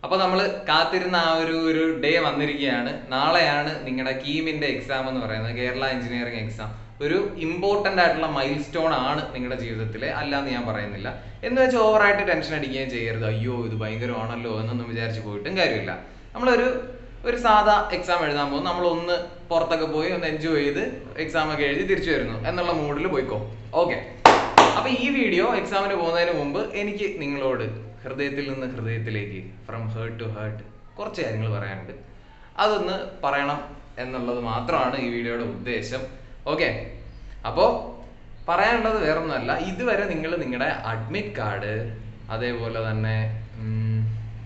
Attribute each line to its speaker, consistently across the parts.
Speaker 1: അപ്പൊ നമ്മൾ കാത്തിരുന്ന ആ ഒരു ഒരു ഡേ വന്നിരിക്കുകയാണ് നാളെയാണ് നിങ്ങളുടെ കീമിന്റെ എക്സാം എന്ന് പറയുന്നത് കേരള എഞ്ചിനീയറിംഗ് എക്സാം ഒരു ഇമ്പോർട്ടന്റ് ആയിട്ടുള്ള മൈൽ സ്റ്റോൺ ആണ് നിങ്ങളുടെ ജീവിതത്തിലെ അല്ലാന്ന് ഞാൻ പറയുന്നില്ല എന്ന് വെച്ച് ഓവറായിട്ട് ടെൻഷൻ അടിക്കുകയും ചെയ്യരുത് അയ്യോ ഇത് ഭയങ്കരമാണല്ലോ എന്നൊന്നും വിചാരിച്ച് പോയിട്ടും കാര്യമില്ല നമ്മളൊരു ഒരു സാധാ എക്സാം എഴുതാൻ പോകും നമ്മൾ ഒന്ന് പുറത്തൊക്കെ പോയി ഒന്ന് എൻജോയ് ചെയ്ത് എക്സാം ഒക്കെ എഴുതി തിരിച്ചു വരുന്നു എന്നുള്ള മൂഡിൽ പോയിക്കോ ഓക്കെ അപ്പൊ ഈ വീഡിയോ എക്സാമിന് പോകുന്നതിന് മുമ്പ് എനിക്ക് നിങ്ങളോട് ഹൃദയത്തിൽ നിന്ന് ഹൃദയത്തിലേക്ക് ഫ്രം ഹേർട്ട് ടു ഹേർട്ട് കുറച്ച് കാര്യങ്ങൾ പറയാനുണ്ട് അതൊന്ന് പറയണം എന്നുള്ളത് മാത്രമാണ് ഈ വീഡിയോയുടെ ഉദ്ദേശം ഓക്കെ അപ്പോൾ പറയാനുള്ളത് വേറൊന്നുമല്ല ഇതുവരെ നിങ്ങൾ നിങ്ങളുടെ അഡ്മിറ്റ് കാർഡ് അതേപോലെ തന്നെ ഉം,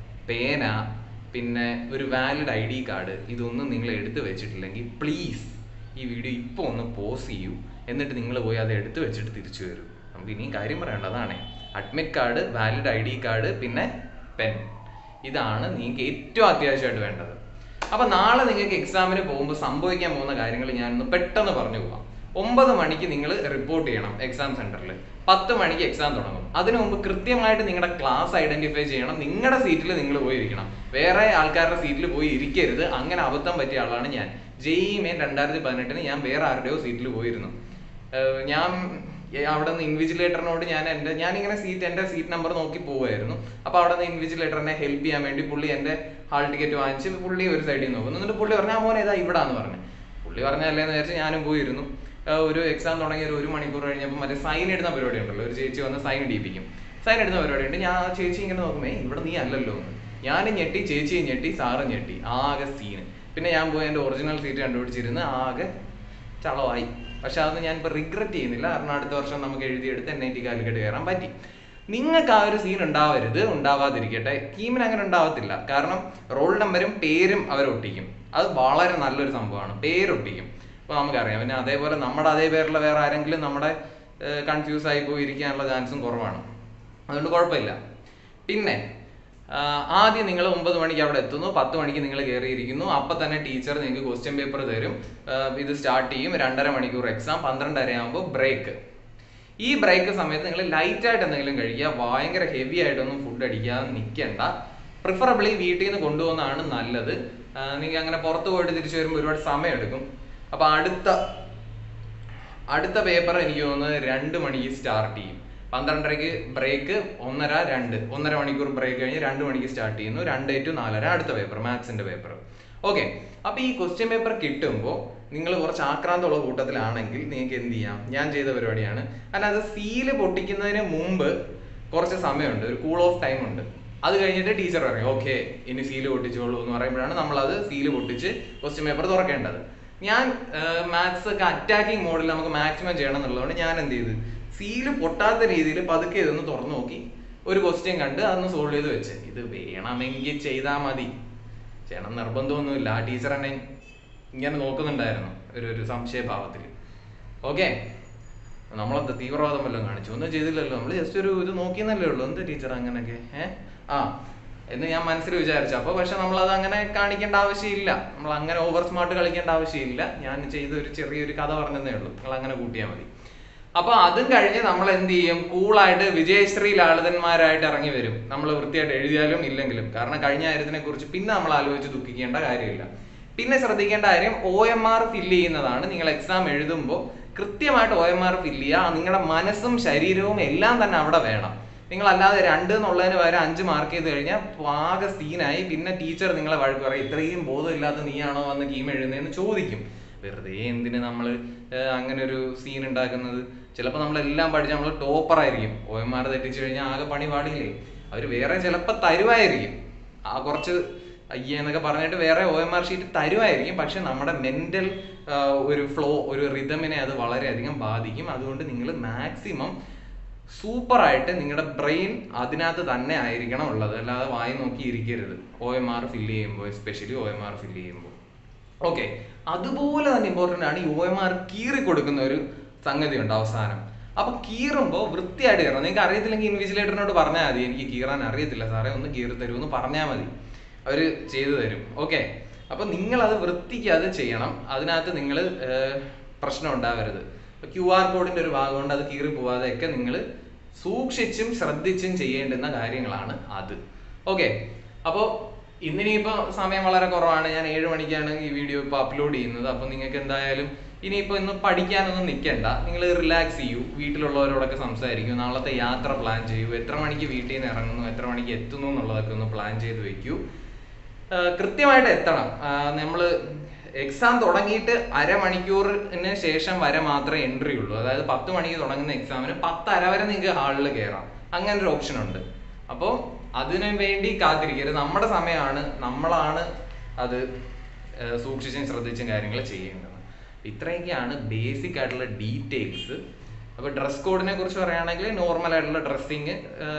Speaker 1: പേന പിന്നെ ഒരു വാലിഡ് ഐ ഡി കാർഡ് ഇതൊന്നും നിങ്ങൾ എടുത്തു വെച്ചിട്ടില്ലെങ്കിൽ പ്ലീസ് ഈ വീഡിയോ ഇപ്പോൾ ഒന്ന് പോസ് ചെയ്യൂ എന്നിട്ട് നിങ്ങൾ പോയി അത് എടുത്തു വെച്ചിട്ട് തിരിച്ചു വരൂ നമുക്ക് ഇനിയും കാര്യം പറയേണ്ടതാണ് admit card valid I D card പിന്നെ പെൻ ഇതാണ് നിങ്ങൾക്ക് ഏറ്റവും അത്യാവശ്യമായിട്ട് വേണ്ടത് അപ്പൊ നാളെ നിങ്ങൾക്ക് എക്സാമിന് പോകുമ്പോൾ സംഭവിക്കാൻ പോകുന്ന കാര്യങ്ങൾ ഞാനൊന്ന് പെട്ടെന്ന് പറഞ്ഞു പോവാം ഒമ്പത് മണിക്ക് നിങ്ങൾ റിപ്പോർട്ട് ചെയ്യണം എക്സാം സെന്ററിൽ പത്ത് മണിക്ക് എക്സാം തുടങ്ങും അതിനു മുമ്പ് കൃത്യമായിട്ട് നിങ്ങളുടെ ക്ലാസ് ഐഡന്റിഫൈ ചെയ്യണം നിങ്ങളുടെ സീറ്റിൽ നിങ്ങൾ പോയി ഇരിക്കണം വേറെ ആൾക്കാരുടെ സീറ്റിൽ പോയി ഇരിക്കരുത് അങ്ങനെ അബദ്ധം പറ്റിയ ആളാണ് ഞാൻ ജെഇ മെയിൻ രണ്ടായിരത്തി പതിനെട്ടിന് ഞാൻ വേറെ ആരുടെയോ സീറ്റിൽ പോയിരുന്നു ഏഹ് ഞാൻ ഏ, അവിടെ നിന്ന് ഇൻവിജിലേറ്ററിനോട് ഞാൻ എൻ്റെ ഞാനിങ്ങനെ സീറ്റ് എൻ്റെ സീറ്റ് നമ്പർ നോക്കി പോവുമായിരുന്നു അപ്പോൾ അവിടെ നിന്ന് ഇൻവിജിലേറ്ററിനെ ഹെൽപ്പ് ചെയ്യാൻ വേണ്ടി പുള്ളി എൻ്റെ ഹാൾ ടിക്കറ്റ് വാങ്ങിച്ച് പുള്ളി ഒരു സൈഡിൽ നോക്കുന്നു എന്നിട്ട് പുള്ളി പറഞ്ഞു ആ മോനെ ഇതാ ഇവിടാന്ന് പറഞ്ഞു പുള്ളി പറഞ്ഞല്ലേന്ന് വിചാരിച്ച് ഞാനും പോയിരുന്നു ഏഹ് ഒരു എക്സാം തുടങ്ങി ഒരു ഒരു മണിക്കൂർ കഴിഞ്ഞപ്പോൾ മറ്റേ സൈൻ ഇടുന്ന പരിപാടി ഉണ്ടല്ലോ ഒരു ചേച്ചി വന്ന് സൈൻ ഇടിപ്പിക്കും സൈൻ ഇടുന്ന പരിപാടി ഉണ്ട് ഞാൻ ആ ചേച്ചി ഇങ്ങനെ നോക്കുമേ ഇവിടെ നീ അല്ലല്ലോ എന്ന് ഞാനും ഞെട്ടി ചേച്ചിയും ഞെട്ടി സാറും ഞെട്ടി ആകെ സീന് പിന്നെ ഞാൻ പോയി എൻ്റെ ഒറിജിനൽ സീറ്റ് കണ്ടുപിടിച്ചിരുന്ന് ആകെ ചളവായി പക്ഷെ അതൊന്നും ഞാൻ ഇപ്പൊ റിഗ്രറ്റ് ചെയ്യുന്നില്ല കാരണം അടുത്ത വർഷം നമുക്ക് എഴുതിയെടുത്ത് എൻ ഐ ടി കാലിക്കറ്റ് കയറാൻ പറ്റി നിങ്ങൾക്ക് ആ ഒരു സീൻ ഉണ്ടാവരുത് ഉണ്ടാവാതിരിക്കട്ടെ ടീമിന് അങ്ങനെ ഉണ്ടാവത്തില്ല കാരണം റോൾ നമ്പരും പേരും അവർ ഒട്ടിക്കും അത് വളരെ നല്ലൊരു സംഭവമാണ് പേരൊട്ടിക്കും അപ്പൊ നമുക്കറിയാം പിന്നെ അതേപോലെ നമ്മുടെ അതേ പേരുള്ള വേറെ ആരെങ്കിലും നമ്മുടെ കൺഫ്യൂസ് ആയി പോയി ഇരിക്കാനുള്ള ചാൻസും കുറവാണ് അതുകൊണ്ട് കുഴപ്പമില്ല പിന്നെ ആ, ആദ്യം നിങ്ങൾ ഒമ്പത് മണിക്ക് അവിടെ എത്തുന്നു പത്ത് മണിക്ക് നിങ്ങൾ കയറിയിരിക്കുന്നു അപ്പൊ തന്നെ ടീച്ചർ നിങ്ങൾക്ക് ക്വസ്റ്റ്യൻ പേപ്പർ തരും ആ, ഇത് സ്റ്റാർട്ട് ചെയ്യും രണ്ടര മണിക്കൂർ എക്സാം പന്ത്രണ്ടര ആകുമ്പോൾ ബ്രേക്ക് ഈ ബ്രേക്ക് സമയത്ത് നിങ്ങൾ ലൈറ്റ് ആയിട്ട് എന്തെങ്കിലും കഴിക്കുക ഭയങ്കര ഹെവി ആയിട്ടൊന്നും ഫുഡ് അടിക്കാതെ നിൽക്കണ്ട പ്രിഫറബിളി വീട്ടിൽ നിന്ന് കൊണ്ടുപോകുന്നതാണ് നല്ലത് നിങ്ങൾക്ക് അങ്ങനെ പുറത്ത് പോയിട്ട് തിരിച്ചു വരുമ്പോൾ ഒരുപാട് സമയം എടുക്കും അപ്പൊ അടുത്ത അടുത്ത പേപ്പർ എനിക്ക് തോന്നുന്നത് രണ്ട് മണിക്ക് സ്റ്റാർട്ട് ചെയ്യും പന്ത്രണ്ടരയ്ക്ക് ബ്രേക്ക് ഒന്നര രണ്ട് ഒന്നര മണിക്കൂർ ബ്രേക്ക് കഴിഞ്ഞ് രണ്ട് മണിക്ക് സ്റ്റാർട്ട് ചെയ്യുന്നു രണ്ട് ടു നാലര അടുത്ത പേപ്പർ മാത്സിന്റെ പേപ്പർ ഓക്കെ അപ്പൊ ഈ ക്വസ്റ്റ്യൻ പേപ്പർ കിട്ടുമ്പോൾ നിങ്ങൾ കുറച്ച് ആക്രാന്തമുള്ള കൂട്ടത്തിലാണെങ്കിൽ നിങ്ങൾക്ക് എന്ത് ചെയ്യാം ഞാൻ ചെയ്ത പരിപാടിയാണ് അല്ലാതെ സീല് പൊട്ടിക്കുന്നതിന് മുമ്പ് കുറച്ച് സമയമുണ്ട് ഒരു കൂൾ ഓഫ് ടൈം ഉണ്ട് അത് കഴിഞ്ഞിട്ട് ടീച്ചർ പറയും ഓക്കെ ഇനി സീല് പൊട്ടിച്ചോളൂ എന്ന് പറയുമ്പോഴാണ് നമ്മൾ അത് സീല് പൊട്ടിച്ച് ക്വസ്റ്റ്യൻ പേപ്പർ തുറക്കേണ്ടത് ഞാൻ മാത്സ് ഒക്കെ അറ്റാക്കിംഗ് മോഡിൽ നമുക്ക് മാക്സിമം ചെയ്യണം എന്നുള്ളതുകൊണ്ട് ഞാൻ എന്ത് ചെയ്ത് സീല് പൊട്ടാത്ത രീതിയിൽ പതുക്കെ ഇതൊന്ന് തുറന്നു നോക്കി ഒരു ക്വസ്റ്റ്യൻ കണ്ട് അതൊന്ന് സോൾവ് ചെയ്ത് വെച്ച് ഇത് വേണമെങ്കിൽ ചെയ്താൽ മതി ചെയ്യണം നിർബന്ധമൊന്നുമില്ല ആ ടീച്ചർ എന്നെ ഇങ്ങനെ നോക്കുന്നുണ്ടായിരുന്നു ഒരു ഒരു സംശയഭാവത്തിൽ ഓക്കെ നമ്മളെന്താ തീവ്രവാദം വല്ലതും കാണിച്ചു ഒന്നും ചെയ്തില്ലല്ലോ നമ്മൾ ജസ്റ്റ് ഒരു ഇത് നോക്കിയെന്നല്ലേ ഉള്ളൂ എന്ത് ടീച്ചർ അങ്ങനെയൊക്കെ ഏഹ് ആ എന്ന് ഞാൻ മനസ്സിൽ വിചാരിച്ചു അപ്പൊ പക്ഷെ നമ്മൾ അത് അങ്ങനെ കാണിക്കേണ്ട ആവശ്യമില്ല നമ്മൾ അങ്ങനെ ഓവർ സ്മാർട്ട് കളിക്കേണ്ട ആവശ്യമില്ല ഞാൻ ചെയ്ത ഒരു ചെറിയൊരു കഥ പറഞ്ഞതേ ഉള്ളൂ നിങ്ങൾ അങ്ങനെ കൂട്ടിയാൽ മതി അപ്പൊ അതും കഴിഞ്ഞ് നമ്മൾ എന്ത് ചെയ്യും കൂളായിട്ട് വിജയശ്രീ ലാളിതന്മാരായിട്ട് ഇറങ്ങി വരും നമ്മൾ വൃത്തിയായിട്ട് എഴുതിയാലും ഇല്ലെങ്കിലും കാരണം കഴിഞ്ഞ കാര്യത്തിനെ കുറിച്ച് പിന്നെ നമ്മൾ ആലോചിച്ച് ദുഃഖിക്കേണ്ട കാര്യമില്ല പിന്നെ ശ്രദ്ധിക്കേണ്ട കാര്യം ഒ എം ആർ ഫില്ല് ചെയ്യുന്നതാണ് നിങ്ങൾ എക്സാം എഴുതുമ്പോൾ കൃത്യമായിട്ട് ഒ എം ആർ ഫില്ല് ചെയ്യുക നിങ്ങളുടെ മനസ്സും ശരീരവും എല്ലാം തന്നെ അവിടെ വേണം നിങ്ങൾ അല്ലാതെ രണ്ട് എന്നുള്ളതിന് പകരം അഞ്ച് മാർക്ക് ചെയ്ത് കഴിഞ്ഞാൽ ആകെ സീനായി പിന്നെ ടീച്ചർ നിങ്ങളെ വഴക്ക് പറയും ഇത്രയും ബോധമില്ലാത്ത നീയാണോ വന്ന് കീം എഴുതുന്നതെന്ന് ചോദിക്കും വെറുതെ എന്തിന് നമ്മൾ അങ്ങനെ ഒരു സീൻ ഉണ്ടാക്കുന്നത് ചിലപ്പോൾ നമ്മളെല്ലാം പഠിച്ച് നമ്മൾ ടോപ്പർ ആയിരിക്കും ഒ എം ആർ തെറ്റിച്ചു കഴിഞ്ഞാൽ ആകെ പണി പാടില്ലേ അവർ വേറെ ചിലപ്പോൾ തരുമായിരിക്കും ആ കുറച്ച് അയ്യേ എന്നൊക്കെ പറഞ്ഞിട്ട് വേറെ ഒ എം ആർ ഷീറ്റ് തരുമായിരിക്കും പക്ഷെ നമ്മുടെ മെന്റൽ ഒരു ഫ്ലോ ഒരു റിതമിനെ അത് വളരെയധികം ബാധിക്കും അതുകൊണ്ട് നിങ്ങൾ മാക്സിമം സൂപ്പർ ആയിട്ട് നിങ്ങളുടെ ബ്രെയിൻ അതിനകത്ത് തന്നെ ആയിരിക്കണം ഉള്ളത് അല്ലാതെ വായി നോക്കി ഇരിക്കരുത് ഒ എം ആർ ഫില്ല് ചെയ്യുമ്പോൾ especially O M R fill ചെയ്യുമ്പോൾ ഓക്കെ അതുപോലെ തന്നെ ഇമ്പോർട്ടൻ്റ് ആണ് ഈ ഒ എം ആർ കീറി കൊടുക്കുന്ന ഒരു സംഗതി ഉണ്ട് അവസാനം അപ്പൊ കീറുമ്പോൾ വൃത്തിയായിട്ട് കീറണം നിങ്ങൾക്ക് അറിയത്തില്ലെങ്കിൽ ഇൻവിജിലേറ്ററിനോട് പറഞ്ഞാൽ മതി എനിക്ക് കീറാൻ അറിയത്തില്ല സാറേ ഒന്ന് കീറി തരൂ എന്ന് പറഞ്ഞാൽ മതി അവര് ചെയ്തു തരും ഓക്കെ അപ്പൊ നിങ്ങൾ അത് വൃത്തിക്ക് അത് ചെയ്യണം അതിനകത്ത് നിങ്ങൾ പ്രശ്നം ഉണ്ടാവരുത് ക്യു ആർ കോഡിന്റെ ഒരു ഭാഗം കൊണ്ട് അത് കീറി പോവാതെയൊക്കെ നിങ്ങൾ സൂക്ഷിച്ചും ശ്രദ്ധിച്ചും ചെയ്യേണ്ടുന്ന കാര്യങ്ങളാണ് അത് ഓക്കെ അപ്പോൾ ഇന്നിനിയിപ്പോൾ സമയം വളരെ കുറവാണ് ഞാൻ ഏഴ് മണിക്കാണ് ഈ വീഡിയോ ഇപ്പോൾ അപ്ലോഡ് ചെയ്യുന്നത് അപ്പോൾ നിങ്ങൾക്ക് എന്തായാലും ഇനിയിപ്പോൾ ഇന്ന് പഠിക്കാനൊന്നും നിൽക്കണ്ട നിങ്ങൾ റിലാക്സ് ചെയ്യൂ വീട്ടിലുള്ളവരോടൊക്കെ സംസാരിക്കൂ നാളത്തെ യാത്ര പ്ലാൻ ചെയ്യൂ എത്ര മണിക്ക് വീട്ടിൽ നിന്ന് ഇറങ്ങുന്നു എത്ര മണിക്ക് എത്തുന്നു എന്നുള്ളതൊക്കെ ഒന്ന് പ്ലാൻ ചെയ്ത് വെക്കൂ ആഹ് കൃത്യമായിട്ട് എത്തണം നമ്മൾ എക്സാം തുടങ്ങിയിട്ട് അരമണിക്കൂറിന് ശേഷം വരെ മാത്രമേ എൻട്രി ഉള്ളൂ അതായത് പത്ത് മണിക്ക് തുടങ്ങുന്ന എക്സാമിന് പത്ത് അര വരെ നിങ്ങൾക്ക് ഹാളിൽ കയറാം അങ്ങനെ ഒരു ഓപ്ഷൻ ഉണ്ട് അപ്പോൾ അതിനു വേണ്ടി കാത്തിരിക്കരുത് നമ്മുടെ സമയമാണ് നമ്മളാണ് അത് ആഹ് സൂക്ഷിച്ചും ശ്രദ്ധിച്ചും കാര്യങ്ങൾ ചെയ്യേണ്ടത് ഇത്രയൊക്കെയാണ് ബേസിക് ആയിട്ടുള്ള ഡീറ്റെയിൽസ് അപ്പോൾ ഡ്രസ് കോഡിനെ കുറിച്ച് പറയുകയാണെങ്കിൽ നോർമൽ ആയിട്ടുള്ള ഡ്രസ്സിങ്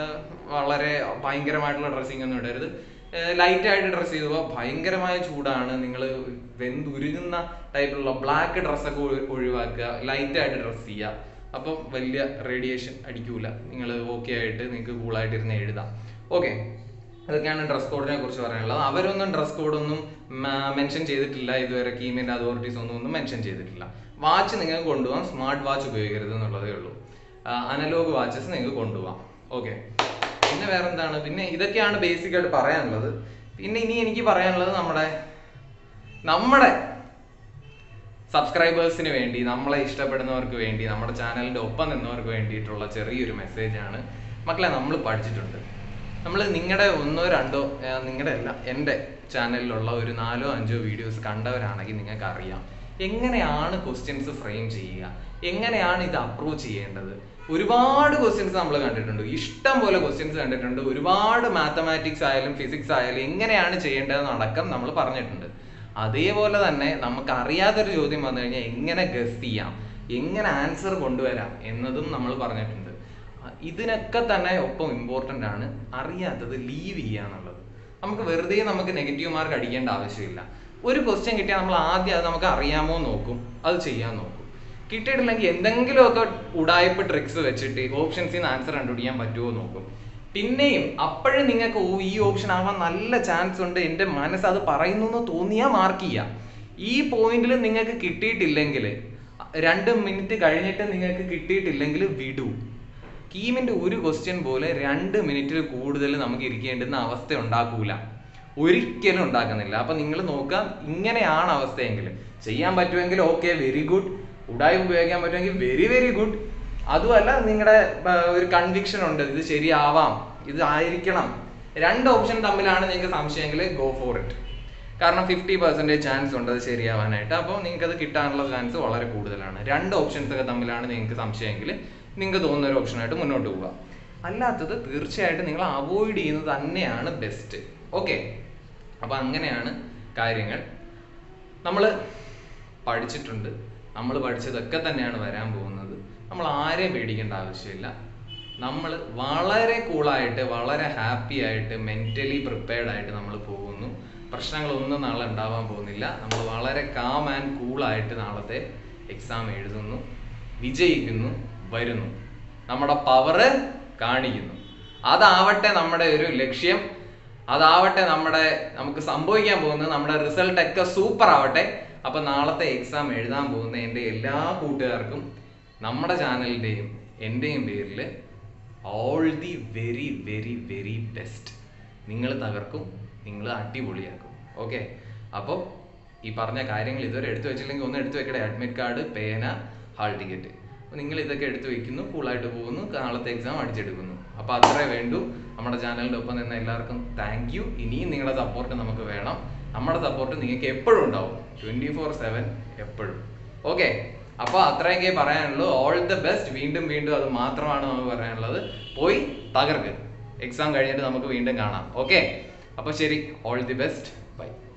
Speaker 1: വളരെ ഭയങ്കരമായിട്ടുള്ള ഡ്രസ്സിങ് ഒന്നും ഇടരുത് ലൈറ്റ് ആയിട്ട് ഡ്രസ്സ് ചെയ്തു ഭയങ്കരമായ ചൂടാണ് നിങ്ങൾ വെന്തുരുകുന്ന ടൈപ്പിലുള്ള ബ്ലാക്ക് ഡ്രസ്സൊക്കെ ഒഴിവാക്കുക ലൈറ്റ് ആയിട്ട് ഡ്രസ്സ് ചെയ്യുക അപ്പം വലിയ റേഡിയേഷൻ അടിക്കൂല നിങ്ങൾ ഓക്കെ ആയിട്ട് നിങ്ങൾക്ക് കൂളായിട്ട് ഇരുന്ന് എഴുതാം ഓക്കെ അതൊക്കെയാണ് ഡ്രസ് കോഡിനെ കുറിച്ച് പറയാനുള്ളത് അവരൊന്നും ഡ്രസ് കോഡൊന്നും മെൻഷൻ ചെയ്തിട്ടില്ല ഇതുവരെ കീമിന്റെ അതോറിറ്റീസ് ഒന്നും ഒന്നും മെൻഷൻ ചെയ്തിട്ടില്ല വാച്ച് നിങ്ങൾക്ക് കൊണ്ടുപോകാം സ്മാർട്ട് വാച്ച് ഉപയോഗിക്കരുത് എന്നുള്ളതേ ഉള്ളൂ അനലോഗ് വാച്ചസ് നിങ്ങൾക്ക് കൊണ്ടുപോകാം ഓക്കെ പിന്നെ വേറെ എന്താണ് പിന്നെ ഇതൊക്കെയാണ് ബേസിക് ആയിട്ട് പറയാനുള്ളത് പിന്നെ ഇനി എനിക്ക് പറയാനുള്ളത് നമ്മുടെ നമ്മുടെ സബ്സ്ക്രൈബേഴ്സിന് വേണ്ടി നമ്മളെ ഇഷ്ടപ്പെടുന്നവർക്ക് വേണ്ടി നമ്മുടെ ചാനലിന്റെ ഒപ്പം നിന്നവർക്ക് വേണ്ടിയിട്ടുള്ള ചെറിയൊരു മെസ്സേജ് ആണ് മക്കളെ നമ്മൾ പഠിച്ചിട്ടുണ്ട് നമ്മൾ നിങ്ങളുടെ ഒന്നോ രണ്ടോ നിങ്ങളുടെ അല്ല എൻ്റെ ചാനലിലുള്ള ഒരു നാലോ അഞ്ചോ വീഡിയോസ് കണ്ടവരാണെങ്കിൽ നിങ്ങൾക്ക് അറിയാം എങ്ങനെയാണ് ക്വസ്റ്റ്യൻസ് ഫ്രെയിം ചെയ്യുക എങ്ങനെയാണ് ഇത് അപ്രോച്ച് ചെയ്യേണ്ടത് ഒരുപാട് ക്വസ്റ്റ്യൻസ് നമ്മൾ കണ്ടിട്ടുണ്ട് ഇഷ്ടം പോലെ ക്വസ്റ്റ്യൻസ് കണ്ടിട്ടുണ്ട് ഒരുപാട് മാത്തമാറ്റിക്സ് ആയാലും ഫിസിക്സ് ആയാലും എങ്ങനെയാണ് ചെയ്യേണ്ടതെന്ന് അടക്കം നമ്മൾ പറഞ്ഞിട്ടുണ്ട് അതേപോലെ തന്നെ നമുക്ക് അറിയാത്തൊരു ചോദ്യം വന്നു കഴിഞ്ഞാൽ എങ്ങനെ ഗസ് ചെയ്യാം എങ്ങനെ ആൻസർ കൊണ്ടുവരാം എന്നതും നമ്മൾ പറഞ്ഞിട്ടുണ്ട് ഇതിനൊക്കെ തന്നെ ഒപ്പം ഇമ്പോർട്ടൻ്റ് ആണ് അറിയാത്തത് ലീവ് ചെയ്യുക എന്നുള്ളത് നമുക്ക് വെറുതെ നമുക്ക് നെഗറ്റീവ് മാർക്ക് അടിക്കേണ്ട ആവശ്യമില്ല ഒരു ക്വസ്റ്റ്യൻ കിട്ടിയാൽ നമ്മൾ ആദ്യം അത് നമുക്ക് അറിയാമോ നോക്കും അത് ചെയ്യാൻ നോക്കും കിട്ടിയിട്ടില്ലെങ്കിൽ എന്തെങ്കിലുമൊക്കെ ഉടായ്പ ട്രിക്സ് വെച്ചിട്ട് ഓപ്ഷൻസിൽ നിന്ന് ആൻസർ കണ്ടുപിടിക്കാൻ പറ്റുമോ നോക്കും പിന്നെയും അപ്പോഴും നിങ്ങൾക്ക് ഓ ഈ ഓപ്ഷൻ ആവാൻ നല്ല ചാൻസ് ഉണ്ട് എൻ്റെ മനസ്സ് അത് പറയുന്നു എന്ന് തോന്നിയാൽ മാർക്ക് ചെയ്യാം ഈ പോയിന്റിൽ നിങ്ങൾക്ക് കിട്ടിയിട്ടില്ലെങ്കിൽ രണ്ട് മിനിറ്റ് കഴിഞ്ഞിട്ട് നിങ്ങൾക്ക് കിട്ടിയിട്ടില്ലെങ്കിൽ വിടൂ കീമിന്റെ ഒരു ക്വസ്റ്റ്യൻ പോലെ രണ്ട് മിനിറ്റിൽ കൂടുതൽ നമുക്ക് ഇരിക്കേണ്ടുന്ന അവസ്ഥ ഉണ്ടാക്കൂല ഒരിക്കലും ഉണ്ടാക്കുന്നില്ല അപ്പൊ നിങ്ങൾ നോക്കുക ഇങ്ങനെയാണ് അവസ്ഥയെങ്കിൽ ചെയ്യാൻ പറ്റുമെങ്കിൽ ഓക്കെ വെരി ഗുഡ് ഉടായി ഉപയോഗിക്കാൻ പറ്റുമെങ്കിൽ വെരി വെരി ഗുഡ് അതുമല്ല നിങ്ങളുടെ ഒരു കൺവിക്ഷൻ ഉണ്ട് ഇത് ശരിയാവാം ഇത് ആയിരിക്കണം രണ്ട് ഓപ്ഷൻ തമ്മിലാണ് നിങ്ങൾക്ക് സംശയമെങ്കിൽ ഗോ ഫോർ ഇറ്റ് കാരണം ഫിഫ്റ്റി പെർസെൻറ്റേജ് ചാൻസ് ഉണ്ട് അത് ശരിയാവാനായിട്ട് അപ്പോൾ നിങ്ങൾക്ക് അത് കിട്ടാനുള്ള ചാൻസ് വളരെ കൂടുതലാണ് രണ്ട് ഓപ്ഷൻസ് ഒക്കെ തമ്മിലാണ് നിങ്ങൾക്ക് സംശയമെങ്കിൽ നിങ്ങൾക്ക് തോന്നുന്ന ഒരു ഓപ്ഷനായിട്ട് മുന്നോട്ട് പോവുക അല്ലാത്തത് തീർച്ചയായിട്ടും നിങ്ങൾ അവോയ്ഡ് ചെയ്യുന്നത് തന്നെയാണ് ബെസ്റ്റ് ഓക്കെ അപ്പോൾ അങ്ങനെയാണ് കാര്യങ്ങൾ നമ്മൾ പഠിച്ചിട്ടുണ്ട് നമ്മൾ പഠിച്ചതൊക്കെ തന്നെയാണ് വരാൻ പോകുന്നത് നമ്മൾ ആരെയും പേടിക്കേണ്ട ആവശ്യമില്ല നമ്മൾ വളരെ കൂളായിട്ട് വളരെ ഹാപ്പി ആയിട്ട് മെന്റലി പ്രിപ്പയർഡ് ആയിട്ട് നമ്മൾ പോകുന്നു പ്രശ്നങ്ങളൊന്നും നാളെ ഉണ്ടാവാൻ പോകുന്നില്ല നമ്മൾ വളരെ കാം ആൻഡ് കൂളായിട്ട് നാളത്തെ എക്സാം എഴുതുന്നു വിജയിക്കുന്നു വരുന്നു നമ്മുടെ പവറ് കാണിക്കുന്നു അതാവട്ടെ നമ്മുടെ ഒരു ലക്ഷ്യം അതാവട്ടെ നമ്മുടെ നമുക്ക് സംഭവിക്കാൻ പോകുന്നത് നമ്മുടെ റിസൾട്ട് ഒക്കെ സൂപ്പർ ആവട്ടെ അപ്പൊ നാളത്തെ എക്സാം എഴുതാൻ പോകുന്ന എൻ്റെ എല്ലാ കൂട്ടുകാർക്കും നമ്മുടെ ചാനലിൻ്റെയും എൻ്റെയും പേരിൽ all the very very very best നിങ്ങൾ തകർക്കും നിങ്ങൾ അടിപൊളിയാക്കും ഓക്കെ അപ്പോൾ ഈ പറഞ്ഞ കാര്യങ്ങൾ ഇതുവരെ എടുത്തു വെച്ചില്ലെങ്കിൽ ഒന്ന് എടുത്തു വെക്കട്ടെ അഡ്മിറ്റ് കാർഡ് പേന ഹാൾ ടിക്കറ്റ് അപ്പോൾ നിങ്ങൾ ഇതൊക്കെ എടുത്തു വെക്കുന്നു കൂളായിട്ട് പോകുന്നു നാളത്തെ എക്സാം അടിച്ചെടുക്കുന്നു അപ്പോൾ അത്രേ വേണ്ടൂ നമ്മുടെ ചാനലിൻ്റെ ഒപ്പം നിന്ന് എല്ലാവർക്കും താങ്ക് യു ഇനിയും നിങ്ങളുടെ സപ്പോർട്ട് നമുക്ക് വേണം നമ്മുടെ സപ്പോർട്ട് നിങ്ങൾക്ക് എപ്പോഴും ഉണ്ടാവും ട്വൻറ്റി ഫോർ സെവൻ എപ്പോഴും ഓക്കെ അപ്പോൾ അത്രയൊക്കെ പറയാനുള്ളൂ ഓൾ ദ ബെസ്റ്റ് വീണ്ടും വീണ്ടും അത് മാത്രമാണ് നമുക്ക് പറയാനുള്ളത് പോയി തകർക്ക് എക്സാം കഴിഞ്ഞിട്ട് നമുക്ക് വീണ്ടും കാണാം ഓക്കെ അപ്പോൾ ശരി ഓൾ ദി ബെസ്റ്റ് ബൈ